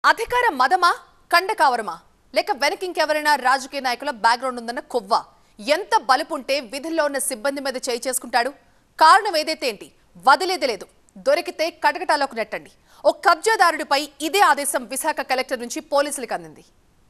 అధికార మదమా కండకావరమా లేక వెనక ఇంకెవరైనా రాజకీయ నాయకుల బ్యాక్గ్రౌండ్ ఉందన్న కొవ్వ ఎంత బలుపుంటే విధుల్లో ఉన్న సిబ్బంది మీద చేయి చేసుకుంటాడు కారణం ఏదైతే ఏంటి వదిలేది లేదు దొరికితే కటకటాలోకి నెట్టండి ఓ కబ్జాదారుడిపై ఇదే ఆదేశం విశాఖ కలెక్టర్ నుంచి పోలీసులకు అందింది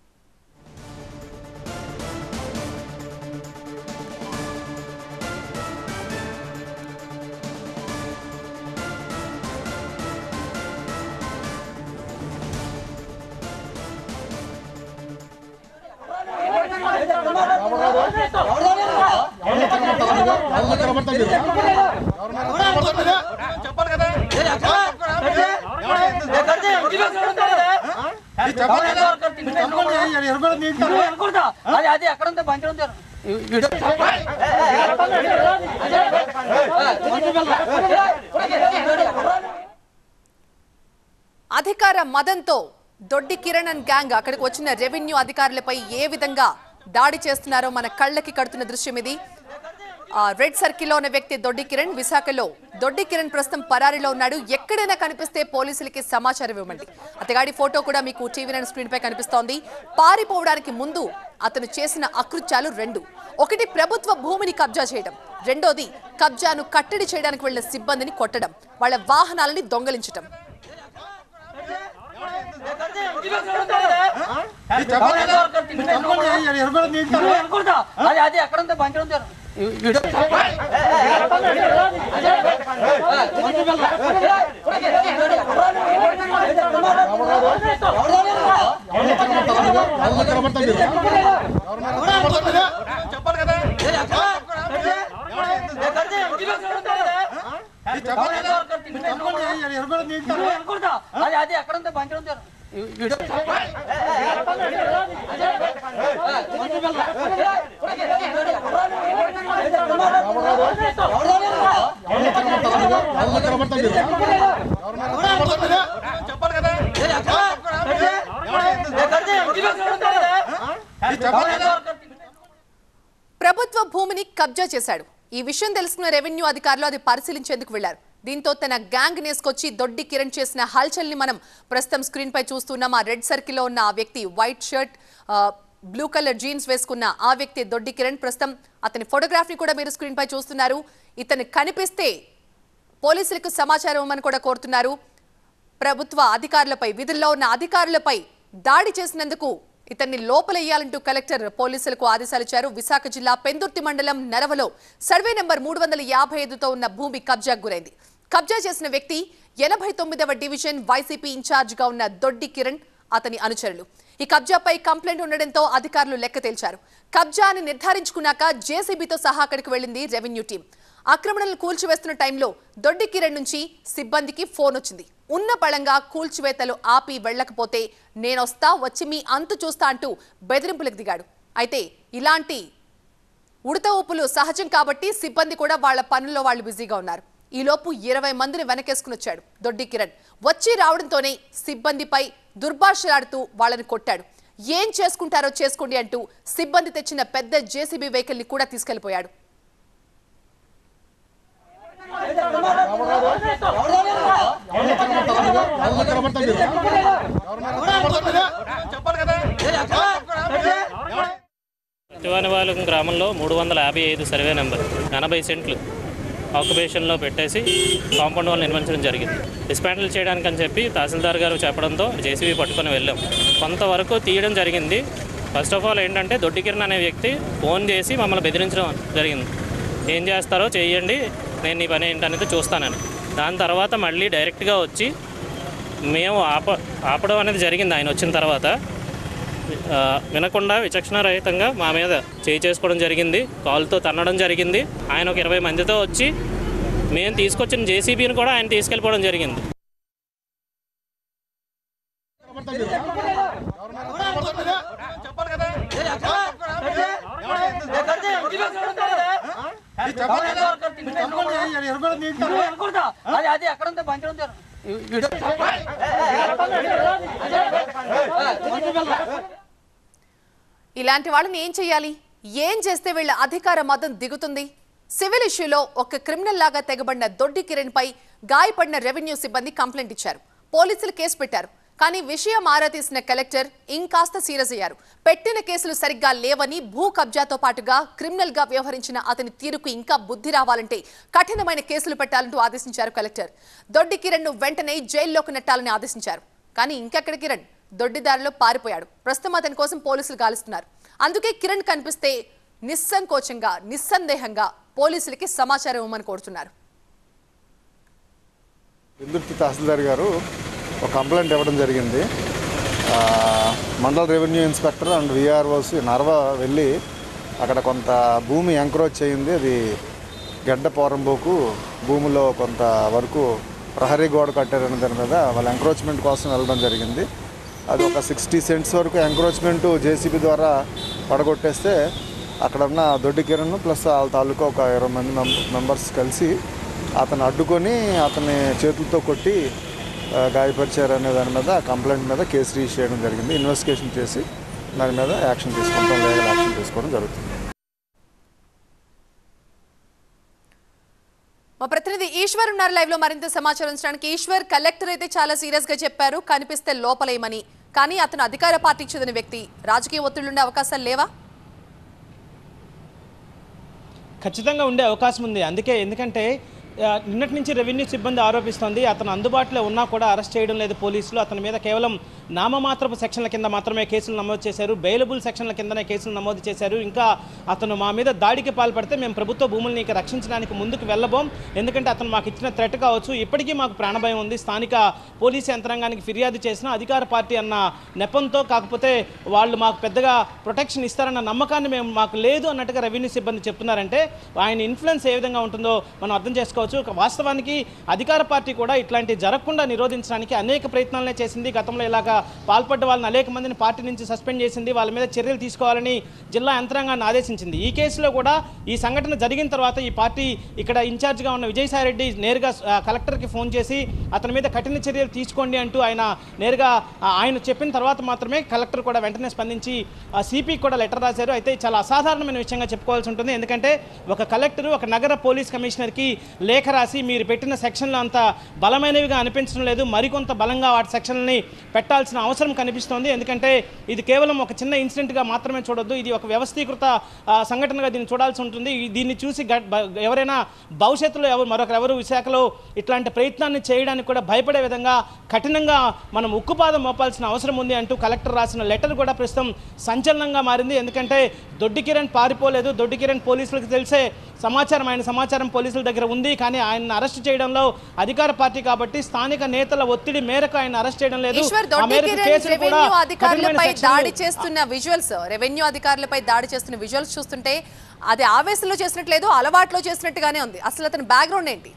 అది అది ఎక్కడ ఉందో బండి ఉంది అధికార మదంతో దొడ్డి కిరణ్ అండ్ గ్యాంగ్ అక్కడికి వచ్చిన రెవెన్యూ అధికారులపై ఏ విధంగా దాడి చేస్తున్నారో మన కళ్ళకి కడుతున్న దృశ్యం ఇది ఆ, రెడ్ సర్కిల్లో ఉన్న వ్యక్తి దొడ్డి కిరణ్ విశాఖలో దొడ్డి కిరణ్ ప్రస్తుతం పరారీలో ఉన్నాడు ఎక్కడైనా కనిపిస్తే పోలీసులకి సమాచారం ఇవ్వమండి అతగాడి ఫోటో కూడా మీకు టీవీ నైన్ స్క్రీన్ పై కనిపిస్తోంది పారిపోవడానికి ముందు అతను చేసిన అకృత్యాలు రెండు ఒకటి ప్రభుత్వ భూమిని కబ్జా చేయడం రెండోది కబ్జాను కట్టడి చేయడానికి వెళ్లిన సిబ్బందిని కొట్టడం వాళ్ళ వాహనాలని దొంగలించడం అది అది ఎక్కడ ఉందో బండి ఉంది అది అది ఎక్కడ ఉందో బండి ఉంది ప్రభుత్వ భూమిని కబ్జా చేశాడు ఈ విషయం తెలుసుకున్న రెవెన్యూ అధికారులు అది పరిశీలించేందుకు వెళ్లారు దీంతో తన గ్యాంగ్ నేసుకొచ్చి దొడ్డి కిరణ్ చేసిన హల్చల్ని మనం ప్రస్తుతం స్క్రీన్ పై చూస్తున్నాం ఆ రెడ్ సర్కిల్లో ఉన్న ఆ వ్యక్తి వైట్ షర్ట్ ఆ, బ్లూ కలర్ జీన్స్ వేసుకున్న ఆ వ్యక్తి దొడ్డి కిరణ్ ప్రస్తుతం అతని ఫోటోగ్రఫీ కూడా మీరు స్క్రీన్ పై చూస్తున్నారు ఇతను కనిపిస్తే పోలీసులకు సమాచారం ఇవ్వమని కూడా కోరుతున్నారు ప్రభుత్వ అధికారులపై విధుల్లో ఉన్న అధికారులపై దాడి చేసినందుకు ఇతన్ని లోపలెయ్యాలంటూ కలెక్టర్ పోలీసులకు ఆదేశాలు ఇచ్చారు విశాఖ జిల్లా పెందుర్తి మండలం నరవలో సర్వే నెంబర్ మూడు వందల యాభై ఐదుతో ఉన్న భూమి కబ్జాకు గురైంది కబ్జా చేసిన వ్యక్తి ఎనభై తొమ్మిదవ డివిజన్ వైసీపీ ఇన్ఛార్జిగా ఉన్న దొడ్డి కిరణ్ అతని అనుచరులు ఈ కబ్జాపై కంప్లైంట్ ఉండడంతో అధికారులు లెక్క తేల్చారు కబ్జాని నిర్ధారించుకున్నాక జేసీబీతో సహా అక్కడికి వెళ్ళింది రెవెన్యూ టీం ఆక్రమణలు కూల్చివేస్తున్న టైంలో దొడ్డి కిరణ్ నుంచి సిబ్బందికి ఫోన్ వచ్చింది ఉన్న బలంగా కూల్చివేతలు ఆపి వెళ్ళకపోతే నేనొస్తా వచ్చి మీ అంతు చూస్తా అంటూ బెదిరింపులకు దిగాడు అయితే ఇలాంటి ఉడత ఊపులు సహజం కాబట్టి సిబ్బంది కూడా వాళ్ళ పనుల్లో వాళ్ళు బిజీగా ఉన్నారు ఈలోపు ఇరవై మందిని వెనకేసుకుని వచ్చాడు దొడ్డి కిరణ్ వచ్చి రావడంతోనే సిబ్బందిపై దుర్భాషలాడుతూ వాళ్ళని కొట్టాడు ఏం చేసుకుంటారో చేసుకోండి అంటూ సిబ్బంది తెచ్చిన పెద్ద జేసీబీ వెహికల్ ని కూడా తీసుకెళ్లిపోయాడు శివానివాలకం గ్రామంలో మూడు వందల యాభై ఐదు సర్వే నెంబర్ ఎనభై సెంట్లు ఆక్యుపేషన్లో పెట్టేసి కాంపౌండ్ వాల్ నిర్మించడం జరిగింది డిస్మాంటిల్ చేయడానికి అని చెప్పి తహసీల్దార్ గారు చెప్పడంతో జేసీబీ పట్టుకొని వెళ్ళాం కొంతవరకు తీయడం జరిగింది ఫస్ట్ ఆఫ్ ఆల్ ఏంటంటే దొడ్డికిరణ్ అనే వ్యక్తి ఫోన్ చేసి మమ్మల్ని బెదిరించడం జరిగింది ఏం చేస్తారో చేయండి నేను నీ పని ఏంటనేది చూస్తానని దాని తర్వాత మళ్ళీ డైరెక్ట్గా వచ్చి మేము ఆప ఆపడం అనేది జరిగింది ఆయన వచ్చిన తర్వాత ఆ, వినకుండా విచక్షణ రహితంగా మా మీద చేయి చేసుకోవడం జరిగింది కాల్తో తన్నడం జరిగింది ఆయన ఒక ఇరవై మందితో వచ్చి మేము తీసుకొచ్చిన జేసీబీని కూడా ఆయన తీసుకెళ్ళిపోవడం జరిగింది అది అది ఎక్కడ ఉందో బండి ఉంది ఇలాంటి వాళ్ళని ఏం చేయాలి ఏం చేస్తే వీళ్ళ అధికార మదం దిగుతుంది సివిల్ ఇష్యూలో ఒక క్రిమినల్ లాగా తెగబడిన దొడ్డి కిరణ్ పై గాయపడిన రెవెన్యూ సిబ్బంది కంప్లైంట్ ఇచ్చారు పోలీసులు కేసు పెట్టారు కానీ విషయం ఆరా తీసిన కలెక్టర్ ఇంకాస్త సీరియస్ అయ్యారు పెట్టిన కేసులు సరిగ్గా లేవని భూ కబ్జాతో పాటుగా క్రిమినల్ గా వ్యవహరించిన అతని తీరుకు ఇంకా బుద్ధి రావాలంటే కఠినమైన కేసులు పెట్టాలంటూ ఆదేశించారు కలెక్టర్ దొడ్డి కిరణ్ ను వెంటనే జైల్లోకి నెట్టాలని ఆదేశించారు కానీ ఇంకెక్కడ కిరణ్ దొడ్డిదారిలో పారిపోయాడు ప్రస్తుతం అతని కోసం పోలీసులు గాలిస్తున్నారు అందుకే కిరణ్ కనిపిస్తే నిస్సంకోచంగా నిస్సందేహంగా పోలీసులకి సమాచారం ఇవ్వమని కోరుతున్నారు ఇందుర్తి తహసీల్దార్ గారు ఒక కంప్లైంట్ ఇవ్వడం జరిగింది ఆ, మండల revenue inspector and VROs Narva వెళ్ళి అక్కడ కొంత భూమి ఎంక్రోచ్ అయింది అది గడ్డ పోరంబోకు భూమిలో కొంత వరకు ప్రహరీ గోడ కట్టారనే దాని మీద వాళ్ళ ఎంక్రోచ్మెంట్ కోసం వెళ్ళడం జరిగింది అది ఒక సిక్స్టీ సెంట్స్ వరకు ఎంక్రోచ్మెంట్ జేసీబీ ద్వారా పడగొట్టేస్తే అక్కడ ఉన్న దొడ్డి కిరణ్ ప్లస్ వాళ్ళ తాలూకా ఒక ఇరవై మంది మెం- మెంబర్స్ కలిసి అతను అడ్డుకొని అతని చేతులతో కొట్టి ఆ, గాయపరిచారు అనే దాని మీద కంప్లైంట్ మీద కేసు రిజిస్టర్ చేయడం జరిగింది ఇన్వెస్టిగేషన్ చేసి దాని మీద యాక్షన్ తీసుకుంటాం లీగల్ యాక్షన్ తీసుకోవడం జరుగుతుంది మా ప్రతినిధి ఈశ్వర్ ఉన్నారు లైవ్ లో మరింత సమాచారం ఇచ్చడానికి ఈశ్వర్ కలెక్టర్ అయితే చాలా సీరియస్ గా చెప్పారు కనిపిస్తే లోపలేమని కానీ అతను అధికార పార్టీకి చెందిన వ్యక్తి రాజకీయ ఒత్తిళ్లుండే అవకాశాలు లేవా ఖచ్చితంగా ఉండే అవకాశం ఉంది అందుకే ఎందుకంటే ఆ, నిన్నటి నుంచి రెవెన్యూ సిబ్బంది ఆరోపిస్తోంది అతను అందుబాటులో ఉన్నా కూడా అరెస్ట్ చేయడం లేదు పోలీసులు అతని మీద కేవలం నామమాత్రపు సెక్షన్ల కింద మాత్రమే కేసులు నమోదు చేశారు బెయిలబుల్ సెక్షన్ల కిందనే కేసులు నమోదు చేశారు ఇంకా అతను మా మీద దాడికి పాల్పడితే మేము ప్రభుత్వ భూముల్ని ఇక రక్షించడానికి ముందుకు వెళ్ళబోం ఎందుకంటే అతను మాకు ఇచ్చిన థ్రెట్ కావచ్చు ఇప్పటికీ మాకు ప్రాణభయం ఉంది స్థానిక పోలీసు యంత్రాంగానికి ఫిర్యాదు చేసిన అధికార పార్టీ అన్న నెపంతో కాకపోతే వాళ్ళు మాకు పెద్దగా ప్రొటెక్షన్ ఇస్తారన్న నమ్మకాన్ని మేము మాకు లేదు అన్నట్టుగా రెవెన్యూ సిబ్బంది చెప్తున్నారంటే ఆయన ఇన్ఫ్లుయెన్స్ ఏ విధంగా ఉంటుందో మనం అర్థం చేసుకోవచ్చు ఒక వాస్తవానికి అధికార పార్టీ కూడా ఇట్లాంటి జరగకుండా నిరోధించడానికి అనేక ప్రయత్నాలనే చేసింది గతంలో ఇలాగా పాల్పడ్డ వాళ్ళని అనేక మందిని పార్టీ నుంచి సస్పెండ్ చేసింది వాళ్ళ మీద చర్యలు తీసుకోవాలని జిల్లా యంత్రాంగాన్ని ఆదేశించింది ఈ కేసులో కూడా ఈ సంఘటన జరిగిన తర్వాత ఈ పార్టీ ఇక్కడ ఇన్ఛార్జ్గా ఉన్న విజయసాయిరెడ్డి నేరుగా ఆ, కలెక్టర్కి ఫోన్ చేసి అతని మీద కఠిన చర్యలు తీసుకోండి అంటూ ఆయన నేరుగా ఆ, ఆయన చెప్పిన తర్వాత మాత్రమే కలెక్టర్ కూడా వెంటనే స్పందించి సిపికి కూడా లెటర్ రాశారు అయితే చాలా అసాధారణమైన విషయంగా చెప్పుకోవాల్సి ఉంటుంది ఎందుకంటే ఒక కలెక్టర్ ఒక నగర పోలీస్ కమిషనర్కి లేఖ రాసి మీరు పెట్టిన సెక్షన్లు అంత బలమైనవిగా అనిపించడం లేదు మరికొంత బలంగా వాటి సెక్షన్లని పెట్టాల్సిన అవసరం కనిపిస్తోంది ఎందుకంటే ఇది కేవలం ఒక చిన్న ఇన్సిడెంట్గా మాత్రమే చూడొద్దు ఇది ఒక వ్యవస్థీకృత ఆ, సంఘటనగా దీన్ని చూడాల్సి ఉంటుంది ఈ- దీన్ని చూసి గ- బ- ఎవరైనా భవిష్యత్తులో ఎవరు మరొకరెవరు విశాఖలో ఇట్లాంటి ప్రయత్నాన్ని చేయడానికి కూడా భయపడే విధంగా కఠినంగా మనం ఉక్కుపాదం మోపాల్సిన అవసరం ఉంది అంటూ కలెక్టర్ రాసిన లెటర్ కూడా ప్రస్తుతం సంచలనంగా మారింది ఎందుకంటే దొడ్డి కిరణ్ పారిపోలేదు దొడ్డి కిరణ్ పోలీసులకు తెలిసే సమాచారం ఆయన సమాచారం పోలీసుల దగ్గర ఉంది కానీ ఆయన అరెస్ట్ చేయడంలో అధికార పార్టీ కాబట్టి స్థానిక నేతల ఒత్తిడి మేరకు ఆయన అరెస్ట్ చేయడం లేదు ఈశ్వర్ ఆ దొడ్డి మేరకు కిరణ్ కేసులు కూడా రెవెన్యూ కఠినమైన అధికారులపై సెక్షన్లు- దాడి చేస్తున్న విజువల్స్ రెవెన్యూ అధికారులపై దాడి చేస్తున్న విజువల్స్ చూస్తుంటే అది ఆవేశంలో చేసినట్లేదు అలవాట్లో చేసినట్టుగానే ఉంది అసలు అతని బ్యాక్గ్రౌండ్ ఏంటి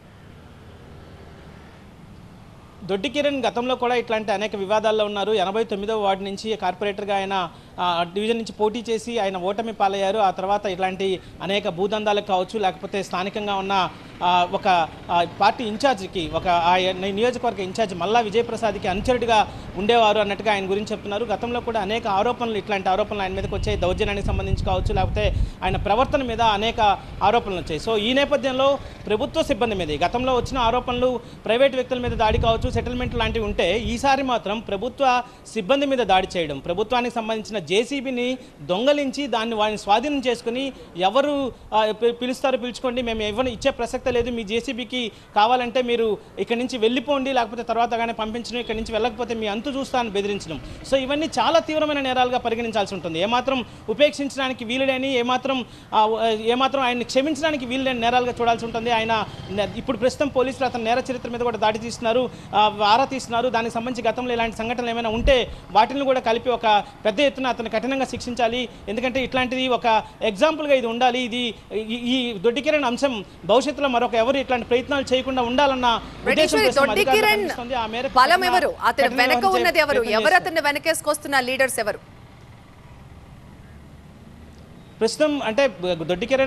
దొడ్డి కిరణ్ గతంలో కూడా ఇట్లాంటి అనేక వివాదాల్లో ఉన్నారు ఎనభై తొమ్మిదవ వార్డు నుంచి కార్పొరేటర్గా ఆయన ఆ, డివిజన్ నుంచి పోటీ చేసి ఆయన ఓటమి పాలయ్యారు ఆ తర్వాత ఇట్లాంటి అనేక భూదందాలకు కావచ్చు లేకపోతే స్థానికంగా ఉన్న ఆ, ఒక ఆ, పార్టీ ఇన్ఛార్జికి ఒక ఆ ని- నియోజకవర్గ ఇన్ఛార్జ్ మల్లా విజయప్రసాద్కి అనుచరుడిగా ఉండేవారు అన్నట్టుగా ఆయన గురించి చెప్తున్నారు గతంలో కూడా అనేక ఆరోపణలు ఇట్లాంటి ఆరోపణలు ఆయన మీదకి వచ్చాయి దౌర్జన్యానికి సంబంధించి కావచ్చు లేకపోతే ఆయన ప్రవర్తన మీద అనేక ఆరోపణలు వచ్చాయి సో ఈ నేపథ్యంలో ప్రభుత్వ సిబ్బంది మీద గతంలో వచ్చిన ఆరోపణలు ప్రైవేట్ వ్యక్తుల మీద దాడి కావచ్చు సెటిల్మెంట్ లాంటివి ఉంటే ఈసారి మాత్రం ప్రభుత్వ సిబ్బంది మీద దాడి చేయడం ప్రభుత్వానికి సంబంధించిన జేసీబీని దొంగలించి దాన్ని వారిని స్వాధీనం చేసుకుని ఎవరు ఆ, పి- పిలుస్తారో పిలుచుకోండి మేము ఎవరు ఇచ్చే ప్రసక్తే లేదు మీ జేసీబీకి కావాలంటే మీరు ఇక్కడి నుంచి వెళ్ళిపోండి లేకపోతే తర్వాత కానీ పంపించడం ఇక్కడి నుంచి వెళ్ళకపోతే మీ అంతు చూస్తాను బెదిరించడం సో ఇవన్నీ చాలా తీవ్రమైన నేరాలుగా పరిగణించాల్సి ఉంటుంది ఏమాత్రం ఉపేక్షించడానికి వీలులేని ఏమాత్రం ఆ, ఏమాత్రం ఆయన్ని క్షమించడానికి వీలులేని నేరాలుగా చూడాల్సి ఉంటుంది ఆయన నే- ఇప్పుడు ప్రస్తుతం పోలీసులు అతని నేర చరిత్ర మీద కూడా దాడి తీస్తున్నారు ఆ, ఆరా తీస్తున్నారు దానికి సంబంధించి గతంలో ఇలాంటి సంఘటనలు ఏమైనా ఉంటే వాటిని కూడా కలిపి ఒక పెద్ద ఎత్తున అతను కఠినంగా శిక్షించాలి ఎందుకంటే ఇట్లాంటిది ఒక ఎగ్జాంపుల్గా ఇది ఉండాలి ఇది ఈ- ఈ దొడ్డికిరణ్ అంశం భవిష్యత్తులో మరొక ఎవరు ఇట్లాంటి ప్రయత్నాలు చేయకుండా ఉండాలన్న ఉద్దేశం రెడ్డీశ్వరి ప్రస్తుతం దొడ్డి అధికారులకు కిరణ్ కనిపిస్తోంది. ఆ మేరకు బలం కఠిన- ఎవరు అతని కఠిన వెనక వ్యవహరించే ఉన్నది ఎవరు ప్రయత్నం ఎవరు చేస్తున్నారు. అతన్ని వెనకేసుకొస్తున్న లీడర్స్ ఎవరు ప్రస్తుతం అంటే దొడ్డి కిరణ్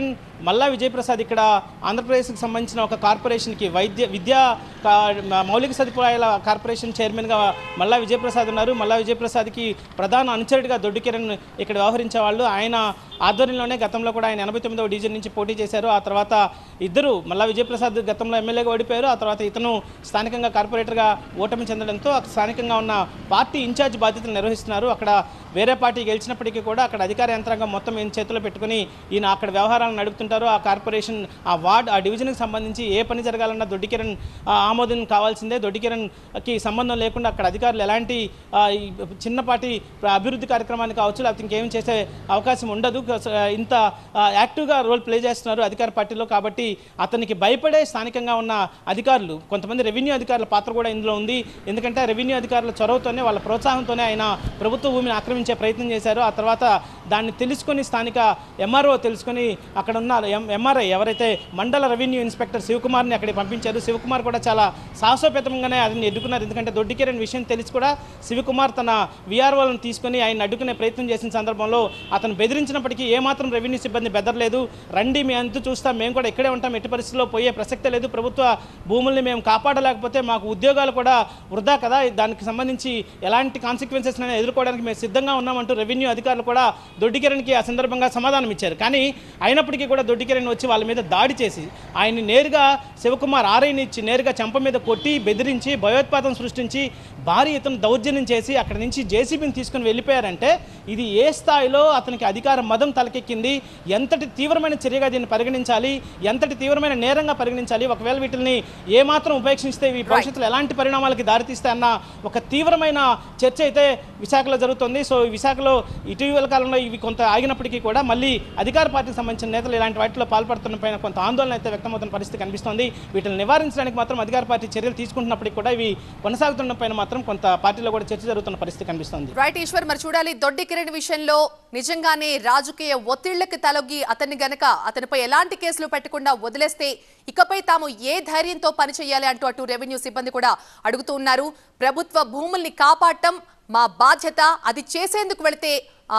మల్లా విజయప్రసాద్ ఇక్కడ ఆంధ్రప్రదేశ్కి సంబంధించిన ఒక కార్పొరేషన్కి వైద్య విద్యా కా- మ- మౌలిక సదుపాయాల కార్పొరేషన్ చైర్మన్గా మల్లా విజయప్రసాద్ ఉన్నారు మల్లా విజయప్రసాద్కి ప్రధాన అనుచరుడిగా దొడ్డు కిరణ్ ఇక్కడ వ్యవహరించే వాళ్ళు ఆయన ఆధ్వర్యంలోనే గతంలో కూడా ఆయన ఎనభై తొమ్మిదవ డివిజన్ నుంచి పోటీ చేశారు ఆ తర్వాత ఇద్దరు మల్లా విజయప్రసాద్ గతంలో ఎమ్మెల్యేగా ఓడిపోయారు ఆ తర్వాత ఇతను స్థానికంగా కార్పొరేటర్గా ఓటమి చెందడంతో అక్కడ స్థానికంగా ఉన్న పార్టీ ఇన్ఛార్జ్ బాధ్యతలు నిర్వహిస్తున్నారు అక్కడ వేరే పార్టీ గెలిచినప్పటికీ కూడా అక్కడ అధికార యంత్రాంగం మొత్తం ఈయన చేతిలో పెట్టుకుని ఈయన అక్కడ వ్యవహారాలను నడుపుతుంటారు ఆ కార్పొరేషన్ ఆ వార్డ్ ఆ డివిజన్కి సంబంధించి ఏ పని జరగాలన్నా దొడ్డి కిరణ్ ఆ, ఆమోదం కావాల్సిందే దొడ్డి కిరణ్కి సంబంధం లేకుండా అక్కడ అధికారులు ఎలాంటి ఆ, ఈ చిన్నపాటి అభివృద్ధి కార్యక్రమాన్ని కావచ్చు లేకపోతే ఇంకేం చేసే అవకాశం ఉండదు కస- ఇంత ఆ, యాక్టివ్గా రోల్ ప్లే చేస్తున్నారు అధికార పార్టీలో కాబట్టి అతనికి భయపడే స్థానికంగా ఉన్న అధికారులు కొంతమంది రెవెన్యూ అధికారుల పాత్ర కూడా ఇందులో ఉంది ఎందుకంటే ఆ రెవెన్యూ అధికారుల చొరవతోనే వాళ్ళ ప్రోత్సాహంతోనే ఆయన ప్రభుత్వ భూమిని ఆక్రమించే ప్రయత్నం చేశారు ఆ తర్వాత దాన్ని తెలుసుకొని స్థానిక ఎంఆర్ఓ తెలుసుకొని అక్కడ ఉన్న ఎం ఎంఆర్ఐ ఎవరైతే మండల రెవెన్యూ ఇన్స్పెక్టర్ శివకుమార్ని అక్కడికి పంపించారు శివకుమార్ కూడా చాలా సాహసోపేతంగానే అతన్ని ఎదుర్కొన్నారు ఎందుకంటే దొడ్డి కిరణ్ విషయం తెలిసి కూడా శివకుమార్ తన విఆర్ఓలను తీసుకొని ఆయన అడ్డుకునే ప్రయత్నం చేసిన సందర్భంలో అతను బెదిరించినప్పటికీ ఏమాత్రం రెవెన్యూ సిబ్బంది బెదరలేదు రండి మీ అంతు చూస్తాం మేము కూడా ఇక్కడే ఉంటాం ఎట్టి పరిస్థితుల్లో పోయే ప్రసక్తే లేదు ప్రభుత్వ భూముల్ని మేము కాపాడలేకపోతే మాకు ఉద్యోగాలు కూడా వృధా కదా దానికి సంబంధించి ఎలాంటి కాన్సిక్వెన్సెస్ ఎదుర్కోవడానికి మేము సిద్ధంగా ఉన్నామంటూ రెవెన్యూ అధికారులు కూడా దొడ్డికిరణ్కి ఆ సందర్భంగా సమాధానం ఇచ్చారు కానీ అయినప్పటికీ కూడా దొడ్డికిరణ్ వచ్చి వాళ్ళ మీద దాడి చేసి ఆయన్ని నేరుగా శివకుమార్ ఆర్ఐని ఇచ్చి నేరుగా చెంప మీద కొట్టి బెదిరించి భయోత్పాదం సృష్టించి భారీ ఇతను దౌర్జన్యం చేసి అక్కడి నుంచి జేసీబీని తీసుకుని వెళ్ళిపోయారంటే ఇది ఏ స్థాయిలో అతనికి అధికార మదం తలకెక్కింది ఎంతటి తీవ్రమైన చర్యగా దీన్ని పరిగణించాలి ఎంతటి తీవ్రమైన నేరంగా పరిగణించాలి ఒకవేళ వీటిని ఏమాత్రం ఉపేక్షిస్తే ఇవి భవిష్యత్తులో ఎలాంటి పరిణామాలకి దారితీస్తాయన్న ఒక తీవ్రమైన చర్చ అయితే విశాఖలో జరుగుతుంది సో ఈ విశాఖలో ఇటీవల కాలంలో ఇవి కొంత ఆగినప్పటికీ కూడా మళ్ళీ అధికార పార్టీకి సంబంధించిన నేతలు ఇలాంటి వాటిలో పాల్పడుతున్న పైన కొంత ఆందోళన అయితే వ్యక్తమవుతున్న పరిస్థితి కనిపిస్తోంది వీటిని నివారించడానికి మాత్రం అధికార పార్టీ చర్యలు తీసుకుంటున్నప్పటికీ కూడా ఇవి కొనసాగుతున్న పైన మాత్రం కొంత పార్టీలో కూడా చర్చ జరుగుతున్న పరిస్థితి కనిపిస్తోంది రైట్ ఈశ్వర్ మరి చూడాలి దొడ్డి కిరణ్ విషయంలో నిజంగానే రాజకీయ ఒత్తిళ్లకు తలొగ్గి అతన్ని గనక అతనిపై ఎలాంటి కేసులు పెట్టకుండా వదిలేస్తే ఇకపై తాము ఏ ధైర్యంతో పనిచేయాలి అంటూ అటు రెవెన్యూ సిబ్బంది కూడా అడుగుతూ ఉన్నారు ప్రభుత్వ భూముల్ని కాపాడటం మా బాధ్యత అది చేసేందుకు వెళితే ఆ,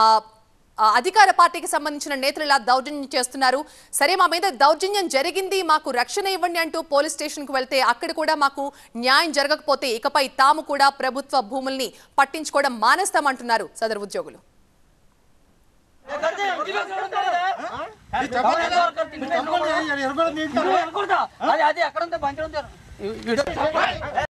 ఆ అధికార పార్టీకి సంబంధించిన నేతలు ఇలా దౌర్జన్యం చేస్తున్నారు సరే మా మీద దౌర్జన్యం జరిగింది మాకు రక్షణ ఇవ్వండి అంటూ పోలీస్ స్టేషన్కు వెళ్తే అక్కడ కూడా మాకు న్యాయం జరగకపోతే ఇకపై తాము కూడా ప్రభుత్వ భూముల్ని పట్టించుకోవడం మానేస్తామంటున్నారు సదరు ఉద్యోగులు అది అది ఎక్కడ ఉందో బండి ఉంది